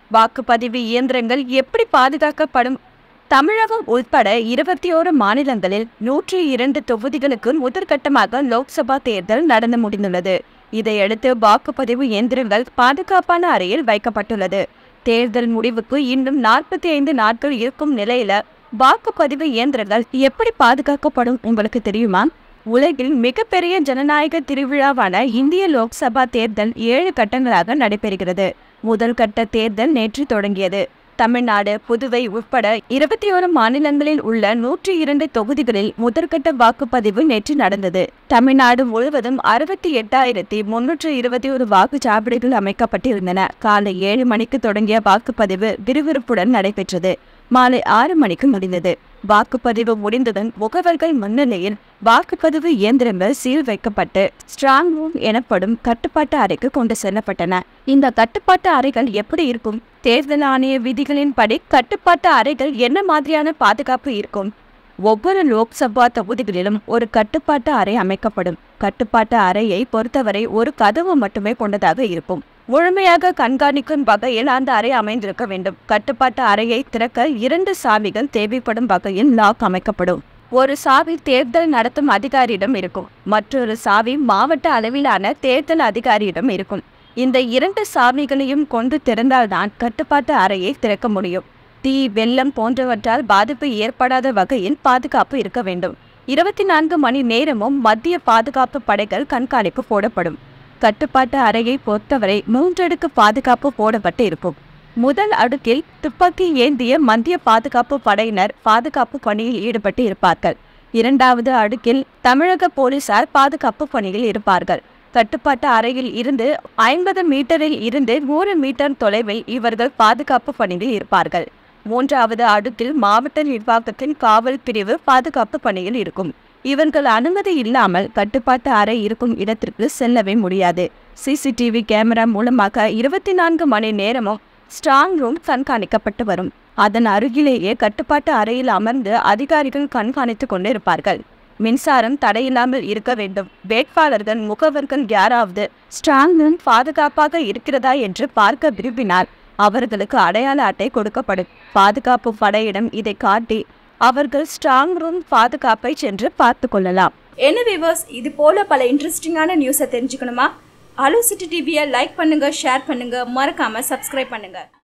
வாக்குப்பதிவு இயந்திரங்கள் எப்படி பாதுகாக்கப்படும் தமிழகம் உட்பட இருபத்தி ஓரு மாநிலங்களில் நூற்றி இரண்டு தொகுதிகளுக்கு முதற்கட்டமாக லோக்சபா தேர்தல் நடந்து முடிந்துள்ளது இதையடுத்து வாக்குப்பதிவு இயந்திரங்கள் பாதுகாப்பான அறையில் வைக்கப்பட்டுள்ளது தேர்தல் முடிவுக்கு இன்னும் நாற்பத்தி ஐந்து நாட்கள் இருக்கும் நிலையில வாக்குப்பதிவு இயந்திரங்கள் எப்படி பாதுகாக்கப்படும் உங்களுக்கு தெரியுமா உலகில் மிகப்பெரிய ஜனநாயக திருவிழாவான இந்திய லோக்சபா தேர்தல் ஏழு கட்டங்களாக நடைபெறுகிறது முதல் கட்ட தேர்தல் நேற்று தொடங்கியது தமிழ்நாடு புதுவை உட்பட இருபத்தி ஓரு மாநிலங்களில் உள்ள நூற்றி இரண்டு தொகுதிகளில் முதற்கட்ட வாக்குப்பதிவு நேற்று நடந்தது தமிழ்நாடு முழுவதும் அறுபத்தி எட்டாயிரத்தி முன்னூற்று இருபத்தி ஒரு வாக்குச்சாவடிகள் அமைக்கப்பட்டிருந்தன காலை ஏழு மணிக்கு தொடங்கிய வாக்குப்பதிவு விறுவிறுப்புடன் நடைபெற்றது மாலை ஆறு மணிக்கு முடிந்தது வாக்குப்பதிவு முடிந்ததும் முகவர்கள் முன்னிலையில் வாக்குப்பதிவு இயந்திரங்கள் சீல் வைக்கப்பட்டு ஸ்ட்ராங் ரூம் எனப்படும் கட்டுப்பாட்டு அறைக்கு கொண்டு செல்லப்பட்டன இந்த கட்டுப்பாட்டு அறைகள் எப்படி இருக்கும் தேர்தல் ஆணைய விதிகளின்படி கட்டுப்பாட்டு அறைகள் என்ன மாதிரியான பாதுகாப்பு இருக்கும் ஒவ்வொரு லோக்சபா தொகுதிகளிலும் ஒரு கட்டுப்பாட்டு அறை அமைக்கப்படும் கட்டுப்பாட்டு அறையை பொறுத்தவரை ஒரு கதவு மட்டுமே கொண்டதாக இருக்கும் முழுமையாக கண்காணிக்கும் வகையில் அந்த அறை அமைந்திருக்க வேண்டும் கட்டுப்பாட்டு அறையை திறக்க இரண்டு சாவிகள் தேவைப்படும் வகையில் லாக் அமைக்கப்படும் ஒரு சாவி தேர்தல் நடத்தும் அதிகாரியிடம் இருக்கும் மற்றொரு சாவி மாவட்ட அளவிலான தேர்தல் அதிகாரியிடம் இருக்கும் இந்த இரண்டு சாவிகளையும் கொண்டு திறந்தால்தான் கட்டுப்பாட்டு அறையை திறக்க முடியும் தீ வெள்ளம் போன்றவற்றால் பாதிப்பு ஏற்படாத வகையில் பாதுகாப்பு இருக்க வேண்டும் இருபத்தி நான்கு மணி நேரமும் மத்திய பாதுகாப்பு படைகள் கண்காணிப்பு போடப்படும் கட்டுப்பாட்டு அறையை பொறுத்தவரை மூன்றடுக்கு பாதுகாப்பு போடப்பட்டு இருக்கும் முதல் அடுக்கில் துப்பாக்கி ஏந்திய மத்திய பாதுகாப்பு படையினர் பாதுகாப்பு பணியில் ஈடுபட்டு இருப்பார்கள் இரண்டாவது அடுக்கில் தமிழக போலீசார் பாதுகாப்பு பணியில் இருப்பார்கள் கட்டுப்பாட்டு அறையில் இருந்து ஐம்பது மீட்டரில் இருந்து நூறு மீட்டர் தொலைவில் இவர்கள் பாதுகாப்பு பணியில் இருப்பார்கள் மூன்றாவது அடுக்கில் மாவட்ட நிர்வாகத்தின் காவல் பிரிவு பாதுகாப்பு பணியில் இருக்கும் இவர்கள் அனுமதி இல்லாமல் கட்டுப்பாட்டு அறை இருக்கும் இடத்திற்கு செல்லவே முடியாது சிசிடிவி கேமரா மூலமாக இருபத்தி நான்கு மணி நேரமும் ஸ்ட்ராங் ரூம் கண்காணிக்கப்பட்டு வரும் அதன் அருகிலேயே கட்டுப்பாட்டு அறையில் அமர்ந்து அதிகாரிகள் கண்காணித்துக் கொண்டு இருப்பார்கள் மின்சாரம் தடையில்லாமல் இருக்க வேண்டும் வேட்பாளர்கள் முகவர்கள் யாராவது ஸ்ட்ராங் ரூம் பாதுகாப்பாக இருக்கிறதா என்று பார்க்க விரும்பினால் அவர்களுக்கு அடையாள அட்டை கொடுக்கப்படும் பாதுகாப்பு படையிடம் இதை காட்டி அவர்கள் ஸ்ட்ராங் ரூம் பாதுகாப்பை சென்று பார்த்து கொள்ளலாம் என்ன விவர்ஸ் இது போல பல இன்ட்ரெஸ்டிங்கான நியூஸை தெரிஞ்சுக்கணுமா அலோ சிட்டி டிவியை லைக் பண்ணுங்க ஷேர் பண்ணுங்க மறக்காம சப்ஸ்கிரைப் பண்ணுங்க